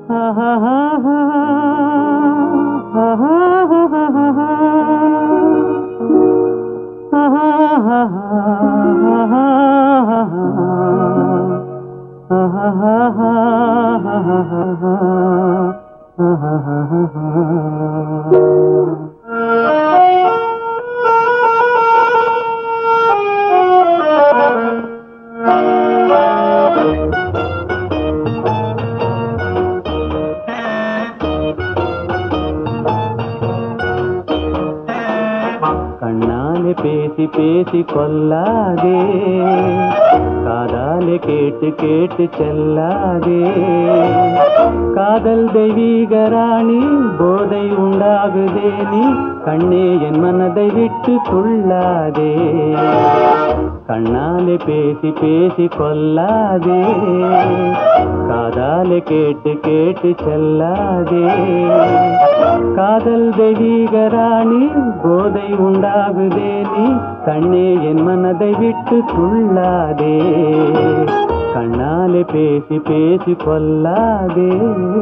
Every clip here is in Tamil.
கண்ணாலே பேசி பேசி கொல்லாதே காதாலே கேட்டு கேட்டு செல்லாதே காதல் தெய்வீக ராணி போதை உண்டாகுதே நீ கண்ணே என் மனதை விட்டு துள்ளாதே கண்ணாலே பேசி பேசி கொல்லாதே காதாலே கேட்டு கேட்டு செல்லாதே காதல் தெய்வீக ராணி போதை உண்டாகுதே நீ கண்ணே என் மனதை விட்டு துள்ளாதே கண்ணாலே பேசி பேசி கொல்லாதே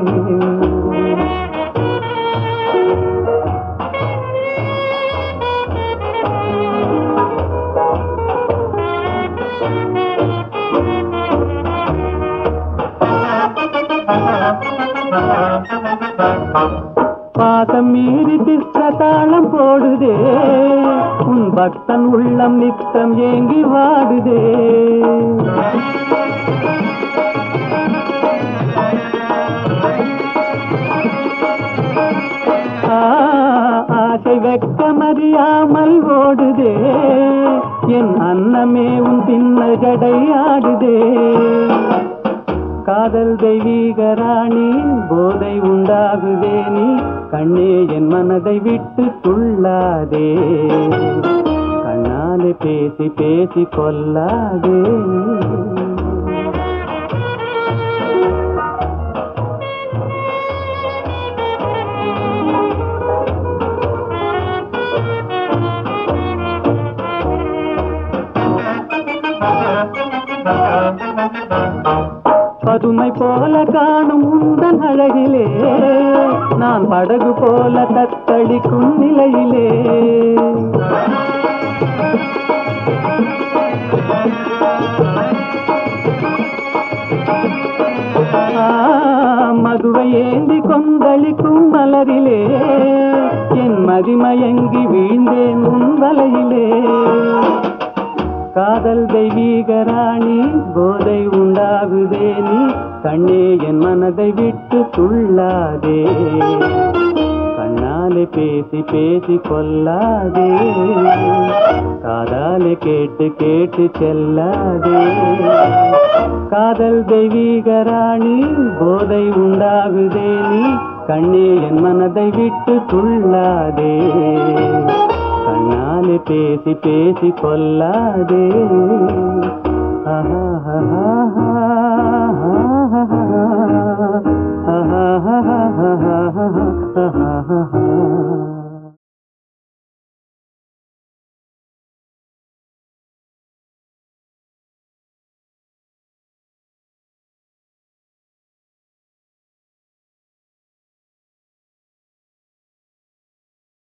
பாதம் மீறி திட்ட தாளம் போடுதே உன் பக்தன் உள்ளம் நித்தம் ஏங்கி வாடுதே ஆ, ஆசை வெக்கமறியாமல் ஓடுதே என் அன்னமே உன் பின்ன ஜடையாடுதே காதல் தெய்வீக ராணி போதை உண்டாகுதே நீ கண்ணே என் மனதை விட்டு துள்ளாதே கண்ணாலே பேசி பேசி கொல்லாதே பதுமை போல காணும் உந்தன் அழகிலே நான் படகு போல தத்தளிக்கும் நிலையிலே ஆ, மதுவை ஏந்தி கொந்தளிக்கும் மலரிலே என் மதிமயங்கி வீழ்ந்தேன் உன் வலையிலே காதல் தெய்வீக ராணி போதை உண்டாகுதே நீ கண்ணே என் மனதை விட்டு துள்ளாதே கண்ணாலே பேசி பேசி கொல்லாதே காதாலே கேட்டு கேட்டு செல்லாதே காதல் தெய்வீக ராணி போதை உண்டாகுதே நீ கண்ணே என் மனதை விட்டு துள்ளாதே கண்ணாலே பேசி பேசி கொல்லாதே ஆஹா